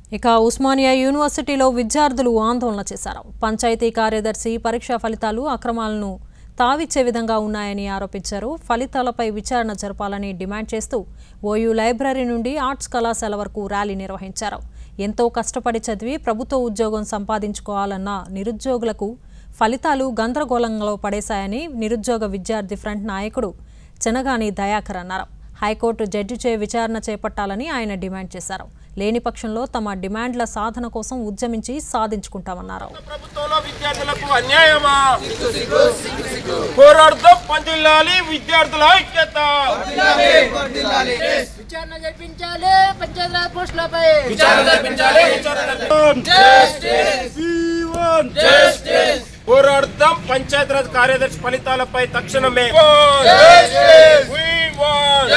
ఇక ఉస్మానియా యూనివర్సిటీలో విద్యార్థులు ఆందోళన చేశారు పంచాయతీ కార్యదర్శి పరీక్షా ఫలితాలు అక్రమాలను తావిచ్చే విధంగా ఉన్నాయని ఆరోపించారు ఫలితాలపై విచారణ జరపాలని డిమాండ్ చేస్తూ ఓయూ లైబ్రరీ నుండి ఆర్ట్స్ కళాశాల వరకు ర్యాలీ నిర్వహించారు ఎంతో కష్టపడి చదివి ప్రభుత్వ ఉద్యోగం సంపాదించుకోవాలన్న నిరుద్యోగులకు ఫలితాలు గందరగోళంలో పడేశాయని నిరుద్యోగ విద్యార్థి ఫ్రంట్ నాయకుడు చెనగాని దయాకర్ అన్నారు హైకోర్టు జడ్జిచే విచారణ చేపట్టాలని ఆయన డిమాండ్ చేశారు లేని పక్షంలో తమ డిమాండ్ల సాధన కోసం ఉద్యమించి సాధించుకుంటామన్నారు ప్రభుత్వంలో విద్యార్థులకు అన్యాయమా పోరాడుతూ పందిల్లాలి విద్యార్థుల ఐక్యత విచారణ జరిపించాలి పంచాయతీరాజ్ పోస్టులపై విచారణ జరిపించాలి విచారణ పోరాడతాం పంచాయతీరాజ్ కార్యదర్శి ఫలితాలపై తక్షణమే We want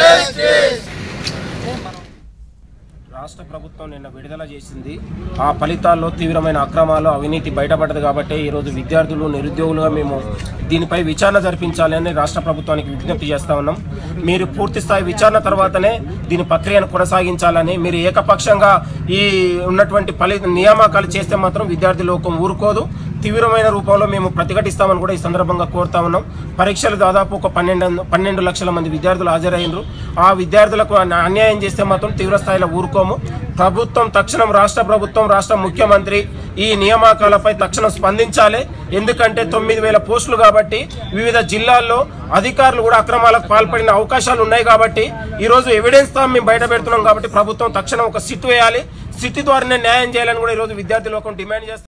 రాష్ట్ర ప్రభుత్వం నిన్న విడుదల చేసింది ఆ ఫలితాల్లో తీవ్రమైన అక్రమాలు అవినీతి బయటపడ్డది కాబట్టి ఈరోజు విద్యార్థులు నిరుద్యోగులుగా మేము దీనిపై విచారణ జరిపించాలని రాష్ట్ర ప్రభుత్వానికి విజ్ఞప్తి చేస్తా ఉన్నాం మీరు పూర్తి స్థాయి విచారణ తర్వాతనే దీని ప్రక్రియను కొనసాగించాలని మీరు ఏకపక్షంగా ఈ ఉన్నటువంటి ఫలి నియామకాలు చేస్తే మాత్రం విద్యార్థి లోకం ఊరుకోదు తీవ్రమైన రూపంలో మేము ప్రతిఘటిస్తామని కూడా ఈ సందర్భంగా కోరుతా ఉన్నాం పరీక్షలు దాదాపు ఒక పన్నెండు పన్నెండు లక్షల మంది విద్యార్థులు హాజరైనరు ఆ విద్యార్థులకు అన్య- అన్యాయం చేస్తే మాత్రం తీవ్ర స్థాయిలో ఊరుకోము ప్రభుత్వం తక్షణం రాష్ట్ర ప్రభుత్వం రాష్ట్ర ముఖ్యమంత్రి ఈ నియామకాలపై తక్షణం స్పందించాలి ఎందుకంటే తొమ్మిది వేల పోస్టులు కాబట్టి వివిధ జిల్లాల్లో అధికారులు కూడా అక్రమాలకు పాల్పడిన అవకాశాలు ఉన్నాయి కాబట్టి ఈరోజు ఎవిడెన్స్ తో మేము బయట పెడుతున్నాం కాబట్టి ప్రభుత్వం తక్షణం ఒక సిట్ వేయాలి సిట్ ద్వారానే న్యాయం చేయాలని కూడా ఈరోజు విద్యార్థి లోకం డిమాండ్ చేస్తారు